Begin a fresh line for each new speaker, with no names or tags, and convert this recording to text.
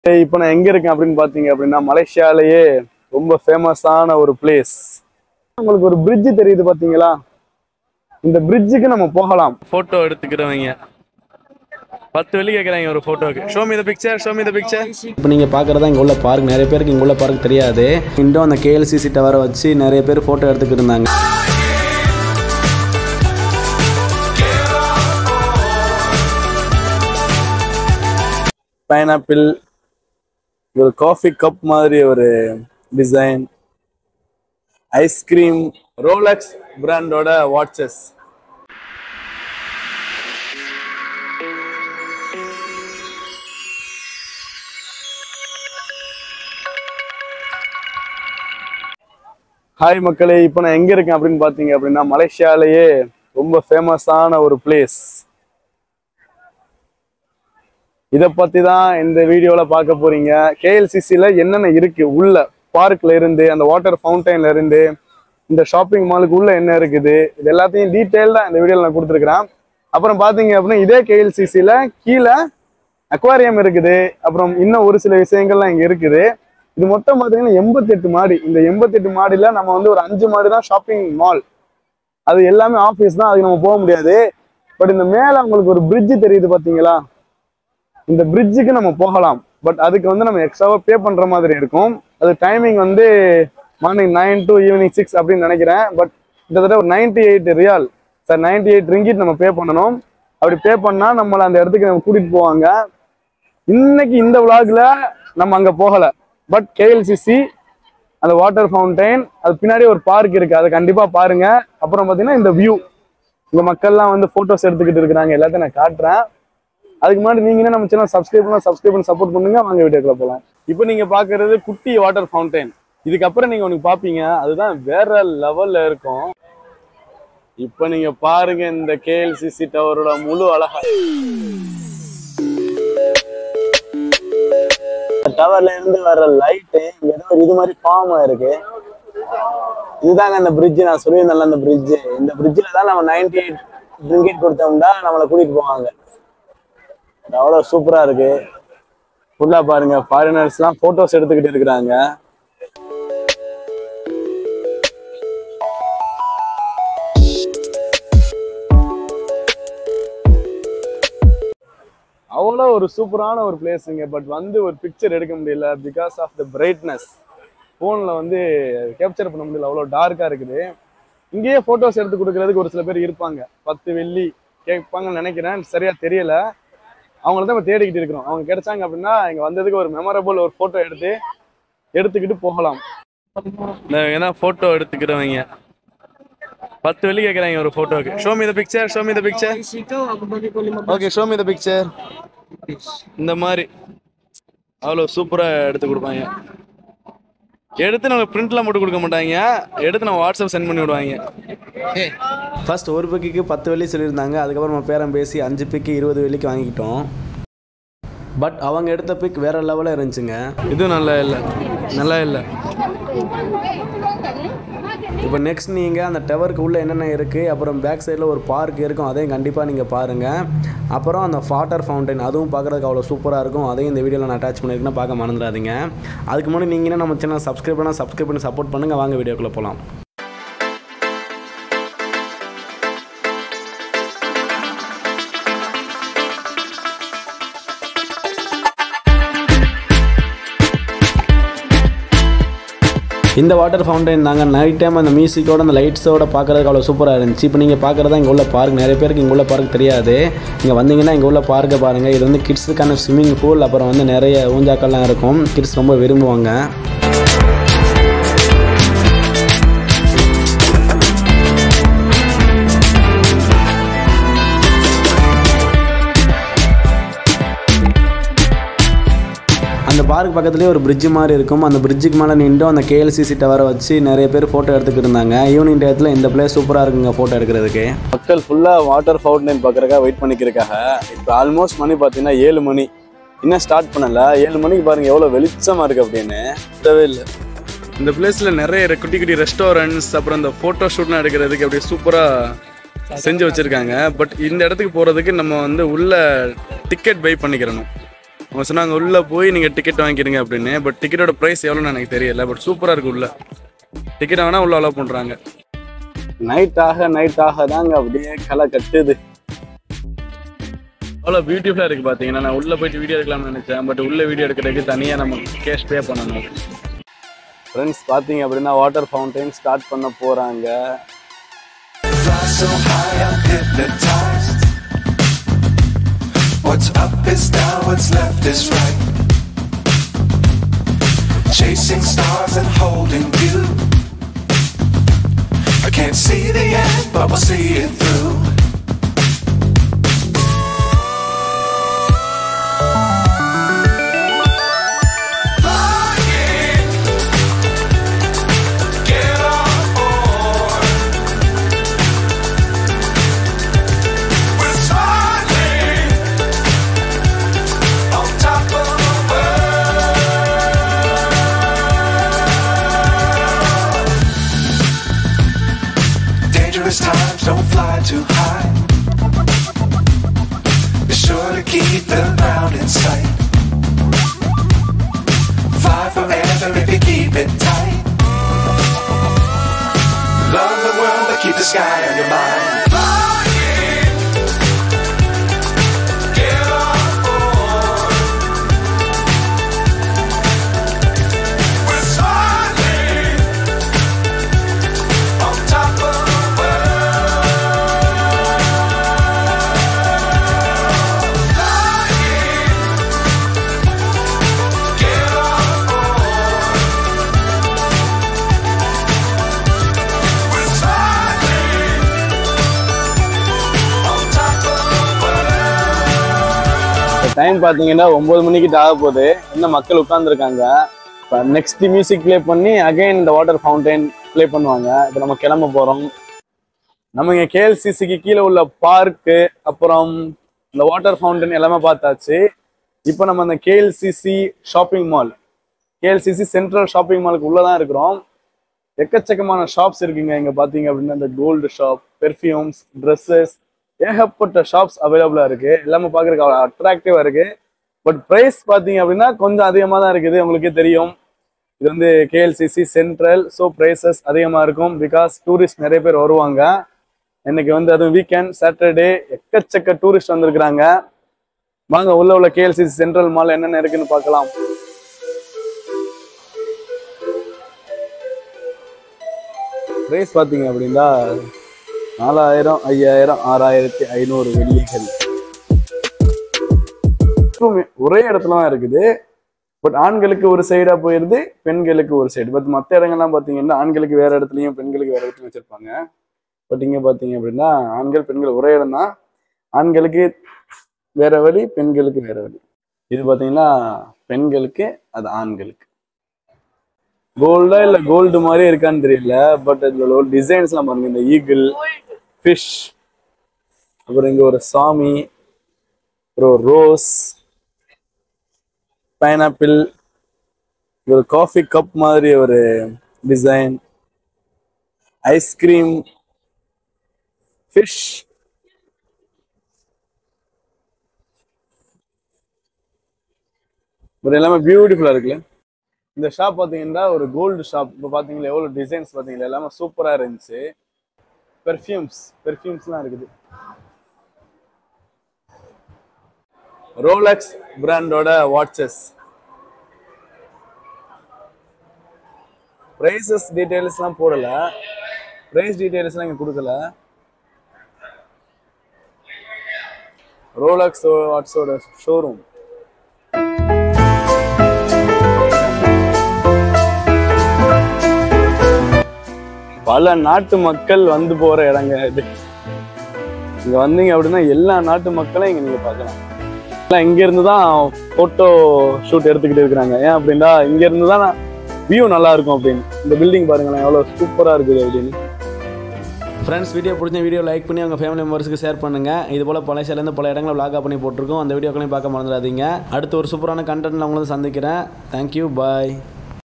இப்போ நான் எங்க இருக்கேன் அப்படின்னு பாத்தீங்க அப்படின்னா மலேசியாலேயே ரொம்ப ஃபேமஸான ஒரு பிளேஸ் உங்களுக்கு ஒரு bridge தெரியுது பாத்தீங்களா இந்த பிரிட்ஜுக்கு நம்ம போகலாம்
போட்டோ எடுத்துக்கிறவங்க பத்து வெள்ளி கேட்குறாங்க ஒரு போட்டோக்கு show me the picture show me the picture
இப்போ நீங்கள் பார்க்குறதா இங்கே உள்ள பார்க் நிறைய பேருக்கு இங்கே உள்ள பார்க் தெரியாது இன்னும் அந்த கேஎல்சிசி டவரை வச்சு நிறைய பேர் ஃபோட்டோ எடுத்துக்கிட்டு இருந்தாங்க
பைனாப்பிள் ஒரு காஃபி கப் மாதிரி ஒரு டிசைன் ஐஸ்கிரீம் ரோலக்ஸ் பிராண்டோட வாட்சஸ் ஹாய் மக்களே இப்போ நான் எங்க இருக்கேன் அப்படின்னு பாத்தீங்க அப்படின்னா மலேசியாலேயே ரொம்ப ஃபேமஸான ஒரு பிளேஸ் இதை பத்தி தான் இந்த வீடியோல பார்க்க போறீங்க கேஎல்சிசில என்னென்ன இருக்கு உள்ள பார்க்ல இருந்து அந்த வாட்டர் ஃபவுண்டைன்ல இருந்து இந்த ஷாப்பிங் மாலுக்கு உள்ள என்ன இருக்குது இது எல்லாத்தையும் டீட்டெயில்டா இந்த வீடியோல நான் கொடுத்துருக்கிறேன் அப்புறம் பாத்தீங்க அப்படின்னா இதே கேஎல்சிசில கீழே அக்வாரியம் இருக்குது அப்புறம் இன்னும் ஒரு சில விஷயங்கள்லாம் இங்க இருக்குது இது மொத்தம் பாத்தீங்கன்னா எண்பத்தெட்டு மாடி இந்த எண்பத்தெட்டு மாடியில நம்ம வந்து ஒரு அஞ்சு மாடி தான் ஷாப்பிங் மால் அது எல்லாமே ஆஃபீஸ் தான் அதுக்கு நம்ம போக முடியாது பட் இந்த மேல உங்களுக்கு ஒரு bridge தெரியுது பாத்தீங்களா இந்த பிரிட்ஜுக்கு நம்ம போகலாம் பட் அதுக்கு வந்து நம்ம எக்ஸ்ட்ராவா பே பண்ற மாதிரி இருக்கும் அது டைமிங் வந்து morning nine to evening six அப்படின்னு நினைக்கிறேன் பட் கிட்டத்தட்ட ஒரு ninety eight riyal sir ninety eight ringgit நம்ம பே பண்ணணும் அப்படி பே பண்ணா நம்மளை அந்த இடத்துக்கு நம்ம கூட்டிட்டு போவாங்க இன்னைக்கு இந்த விளாக்ல நம்ம அங்க போகல பட் கேஎல்சிசி அந்த வாட்டர் ஃபவுண்டைன் அது பின்னாடி ஒரு பார்க் இருக்கு அதை கண்டிப்பா பாருங்க அப்புறம் பாத்தீங்கன்னா இந்த வியூ இங்க மக்கள்லாம் வந்து போட்டோஸ் எடுத்துக்கிட்டு இருக்கிறாங்க எல்லாத்தையும் நான் காட்டுறேன் அதுக்கு முன்னாடி நீங்க என்ன நம்ம சேனல் சப்ஸ்கிரைப் பண்ணலாம் சப்ஸ்கிரைப் பண்ணி சப்போர்ட் பண்ணுங்க வாங்க வீடியோக்குள்ள போலாம் இப்போ நீங்க பாக்குறது குட்டி வாட்டர் ஃபவுண்டைன் இதுக்கப்புறம் நீங்க ஒன்று பாப்பீங்க அதுதான் வேற லெவல்ல இருக்கும் இப்போ நீங்க பாருங்க இந்த கேஎல்சிசி டவரோட முழு அழகா டவர்ல இருந்து வர லைட்டு இங்க ஏதோ ஒரு இது மாதிரி ஃபார்ம் இருக்கு இதுதாங்க அந்த பிரிட்ஜ் நான் சொல்லியிருந்தேன்ல அந்த பிரிட்ஜ் இந்த பிரிட்ஜில் தான் நம்ம நைன்டி எயிட் ரிங்கெட் கொடுத்தோம்னா நம்மளை கூட்டிட்டு போவாங்க அவ்வளோ சூப்பரா இருக்கு ஃபுல்லா பாருங்க ஃபாரினர்ஸ்லாம் போட்டோஸ் எடுத்துக்கிட்டு இருக்கிறாங்க அவ்வளோ ஒரு சூப்பரான ஒரு பிளேஸுங்க பட் வந்து ஒரு பிக்சர் எடுக்க முடியல பிகாஸ் ஆஃப் த பிரைட்னஸ் ஃபோனில் வந்து கேப்சர் பண்ண முடியல அவ்வளோ டார்க்காக இருக்குது இங்கேயே ஃபோட்டோஸ் எடுத்து கொடுக்கறதுக்கு ஒரு சில பேர் இருப்பாங்க பத்து வெள்ளி கேட்பாங்கன்னு நினைக்கிறேன் சரியா தெரியல அவங்கள தான் நம்ம தேடிக்கிட்டு இருக்கிறோம் அவங்க கிடைச்சாங்க அப்படின்னா இங்கே வந்ததுக்கு ஒரு மெமரபிள் ஒரு ஃபோட்டோ எடுத்து எடுத்துக்கிட்டு போகலாம்
ஏன்னா போட்டோ எடுத்துக்கிறவங்க பத்து வெள்ளி கேட்குறாங்க ஒரு போட்டோக்கு show me the picture show me the picture okay show me the picture இந்த மாதிரி அவ்வளோ சூப்பராக எடுத்து கொடுப்பாங்க எடுத்து நம்ம பிரிண்ட்லாம் போட்டு கொடுக்க மாட்டாங்க எடுத்து நம்ம வாட்ஸ்அப் சென்ட் பண்ணி விடுவாங்க
ஃபர்ஸ்ட் ஒரு பிக்குக்கு பத்து வெள்ளி சொல்லியிருந்தாங்க அதுக்கப்புறம் நம்ம பேரம் பேசி அஞ்சு பிக்கு இருபது வெள்ளிக்கு வாங்கிக்கிட்டோம் பட் அவங்க எடுத்த பிக் வேற லெவலில் இருந்துச்சுங்க
இதுவும் நல்லா இல்லை நல்லா இல்லை
இப்போ நெக்ஸ்ட் நீங்கள் அந்த டவருக்கு உள்ளே என்னென்ன இருக்குது அப்புறம் பேக் சைடில் ஒரு பார்க் இருக்கும் அதையும் கண்டிப்பாக நீங்கள் பாருங்கள் அப்புறம் அந்த வாட்டர் ஃபவுண்டைன் அதுவும் பார்க்குறதுக்கு அவ்வளோ சூப்பராக இருக்கும் அதையும் இந்த வீடியோவில் நான் அட்டாச் பண்ணியிருக்கேன் பார்க்க மறந்துடாதீங்க அதுக்கு முன்னாடி நீங்கள் என்ன நம்ம சேனல் சப்ஸ்கிரைப் பண்ணால் சப்ஸ்கிரைப் பண்ணி சப்போர்ட் பண்ணுங்கள் வாங்க வீடியோக்குள்ளே போகலாம் இந்த வாட்டர் ஃபவுண்டைன் தாங்க நைட் டைம் அந்த மியூசிக்கோட அந்த லைட்ஸோட பார்க்குறதுக்கு அவ்வளோ சூப்பராக இருந்துச்சு இப்போ நீங்கள் பார்க்குறதா இங்கே உள்ள பார்க் நிறைய பேருக்கு இங்கே உள்ள பார்க் தெரியாது இங்கே வந்தீங்கன்னா இங்கே உள்ள பார்க்கை பாருங்கள் இது வந்து கிட்ஸுக்கான ஸ்விம்மிங் பூல் அப்புறம் வந்து நிறைய ஊஞ்சாக்கள்லாம் இருக்கும் கிட்ஸ் ரொம்ப விரும்புவாங்க அந்த பார்க் பக்கத்துலேயே ஒரு bridge மாதிரி இருக்கும் அந்த பிரிட்ஜுக்கு மேலே நின்று அந்த கேஎல்சிசி டவரை வச்சு நிறைய பேர் ஃபோட்டோ எடுத்துக்கிட்டு இருந்தாங்க ஈவினிங் டயத்தில் இந்த பிளேஸ் சூப்பராக இருக்குங்க ஃபோட்டோ எடுக்கிறதுக்கு
மக்கள் ஃபுல்லா வாட்டர் ஃபவுண்டைன் பார்க்கறதுக்காக வெயிட் பண்ணிக்கிறக்காக இப்போ ஆல்மோஸ்ட் மணி பார்த்தீங்கன்னா ஏழு மணி இன்னும் ஸ்டார்ட் பண்ணல ஏழு மணிக்கு பாருங்க எவ்வளோ வெளிச்சமா இருக்கு அப்படின்னு தேவை இல்லை
இந்த பிளேஸில் நிறைய குட்டி குட்டி ரெஸ்டாரண்ட்ஸ் அப்புறம் இந்த ஃபோட்டோ ஷூட்லாம் எடுக்கிறதுக்கு அப்படியே சூப்பராக செஞ்சு வச்சுருக்காங்க பட் இந்த இடத்துக்கு போகிறதுக்கு நம்ம வந்து உள்ள டிக்கெட் பை பண்ணிக்கிறணும் அவங்க சொன்னாங்க உள்ளே போய் நீங்கள் டிக்கெட் வாங்கிக்கிறீங்க அப்படின்னு பட் டிக்கெட்டோட ப்ரைஸ் எவ்வளோன்னு எனக்கு தெரியல பட் சூப்பராக இருக்கு உள்ள டிக்கெட் வேணால் உள்ள அலோவ் பண்ணுறாங்க
நைட் ஆக நைட் ஆக தாங்க அப்படியே களை கட்டுது
அவ்வளோ பியூட்டிஃபுல்லாக இருக்குது பார்த்தீங்கன்னா நான் உள்ளே போயிட்டு வீடியோ எடுக்கலாம்னு நினச்சேன் பட் உள்ள வீடியோ எடுக்கிறதுக்கு தனியாக நம்ம கேஷ் பே பண்ணணும்
ஃப்ரெண்ட்ஸ் பார்த்தீங்க அப்படின்னா வாட்டர் ஃபவுண்டைன் ஸ்டார்ட் பண்ண போகிறாங்க
Fly so high, I'm hypnotized. What's up is down, what's left is right. Chasing stars and holding you. I can't see the end, but we'll see it through. Flying. Get on board. We're smiling on top of the world. Dangerous times, don't fly too high. Be sure to keep the ground in sight. Fly forever if you keep it tight. Love the world, but keep the sky on your mind. Flying. Get on board. We're soaring on top of the world. Flying. Get on board. We're soaring on top of the world.
Time பார்த்தீங்கன்னா ஒன்பது மணிக்கிட்ட ஆக போகுது இன்னும் மக்கள் உட்காந்துருக்காங்க இப்போ next music play பண்ணி அகைன் இந்த வாட்டர் ஃபவுண்டைன் ப்ளே பண்ணுவாங்க இப்போ நம்ம கிளம்ப போகிறோம் நம்ம இங்கே கேஎல்சிசிக்கு கீழே உள்ள பார்க்கு அப்புறம் இந்த வாட்டர் ஃபவுண்டைன் எல்லாமே பார்த்தாச்சு இப்போ நம்ம அந்த KLCC shopping mall KLCC central shopping மாலுக்கு உள்ளே தான் இருக்கிறோம் எக்கச்சக்கமான ஷாப்ஸ் இருக்குங்க இங்கே பார்த்தீங்க அப்படின்னா இந்த கோல்டு ஷாப் பெர்ஃப்யூம்ஸ் ட்ரெஸ்ஸஸ் ஏகப்பட்ட ஷாப்ஸ் அவைலபிளாக இருக்குது எல்லாமே பார்க்குறதுக்கு அவ்வளோ அட்ராக்டிவாக இருக்குது பட் ப்ரைஸ் பார்த்தீங்க அப்படின்னா கொஞ்சம் அதிகமாக தான் இருக்குது உங்களுக்கே தெரியும் இது வந்து கேஎல்சிசி சென்ட்ரல் ஸோ ப்ரைஸஸ் அதிகமாக இருக்கும் பிகாஸ் டூரிஸ்ட் நிறைய பேர் வருவாங்க இன்னைக்கு வந்து அதுவும் வீக்கெண்ட் சாட்டர்டே எக்கச்சக்க டூரிஸ்ட் வந்திருக்கிறாங்க வாங்க உள்ள உள்ள கேஎல்சிசி சென்ட்ரல் மால் என்னென்ன இருக்குன்னு பார்க்கலாம் ப்ரைஸ் பார்த்தீங்க அப்படின்னா நாலாயிரம் ஐயாயிரம் ஆறாயிரத்தி ஐநூறு வெள்ளிகள் எப்பவுமே ஒரே இடத்துல தான் இருக்குது பட் ஆண்களுக்கு ஒரு சைடா போயிருது பெண்களுக்கு ஒரு சைடு பட் மற்ற இடங்கள்லாம் பார்த்தீங்கன்னா ஆண்களுக்கு வேற இடத்துலையும் பெண்களுக்கு வேற இடத்துலையும் வச்சிருப்பாங்க பட் இங்க பார்த்தீங்க அப்படின்னா ஆண்கள் பெண்கள் ஒரே இடம் தான் ஆண்களுக்கு வேற வழி பெண்களுக்கு வேற வழி இது பார்த்தீங்கன்னா பெண்களுக்கு அது ஆண்களுக்கு கோல்டா இல்ல கோல்டு மாதிரி இருக்கான்னு தெரியல பட் இதுல ஒரு டிசைன்ஸ்லாம் பாருங்க இந்த ஈகிள் ஃபிஷ் அப்புறம் இங்க ஒரு சாமி அப்புறம் ரோஸ் பைனாப்பிள் ஒரு காஃபி கப் மாதிரி ஒரு டிசைன் ஐஸ்கிரீம் ஃபிஷ் பட் எல்லாமே பியூட்டிஃபுல்லா இருக்குல்ல இந்த ஷாப் பார்த்தீங்கன்னா ஒரு கோல்டு ஷாப் இப்போ பார்த்தீங்களா எவ்வளோ டிசைன்ஸ் பார்த்தீங்களா எல்லாமே சூப்பராக இருந்துச்சு பெர்ஃப்யூம்ஸ் பெர்ஃப்யூம்ஸ்லாம் இருக்குது ரோலக்ஸ் பிராண்டோட வாட்சஸ் ப்ரைஸஸ் டீட்டெயில்ஸ்லாம் போடல ப்ரைஸ் டீட்டெயில்ஸ்லாம் இங்கே கொடுக்கல ரோலக்ஸ் வாட்ஸோட ஷோரூம் பல நாட்டு மக்கள் வந்து போற இடங்க இது இங்க வந்தீங்க அப்படின்னா எல்லா நாட்டு மக்களும் இங்க நீங்க பார்க்கலாம் எல்லாம் இங்க இருந்து தான் போட்டோ ஷூட் எடுத்துக்கிட்டு இருக்கிறாங்க ஏன் அப்படின்னா இங்க இருந்து தான் வியூ நல்லா இருக்கும் அப்படின்னு இந்த பில்டிங் பாருங்களேன் எவ்வளவு சூப்பரா இருக்குது அப்படின்னு
ஃப்ரெண்ட்ஸ் வீடியோ பிடிச்ச வீடியோ லைக் பண்ணி உங்கள் ஃபேமிலி மெம்பர்ஸ்க்கு ஷேர் பண்ணுங்கள் இது போல் பல சிலேருந்து பல இடங்களை vlog பண்ணி போட்டிருக்கோம் அந்த வீடியோக்களையும் பார்க்க மறந்துடாதீங்க அடுத்து ஒரு சூப்பரான கண்டென்ட்ல உங்களை வந்து சந்திக்கிறேன் தேங்க்யூ பாய்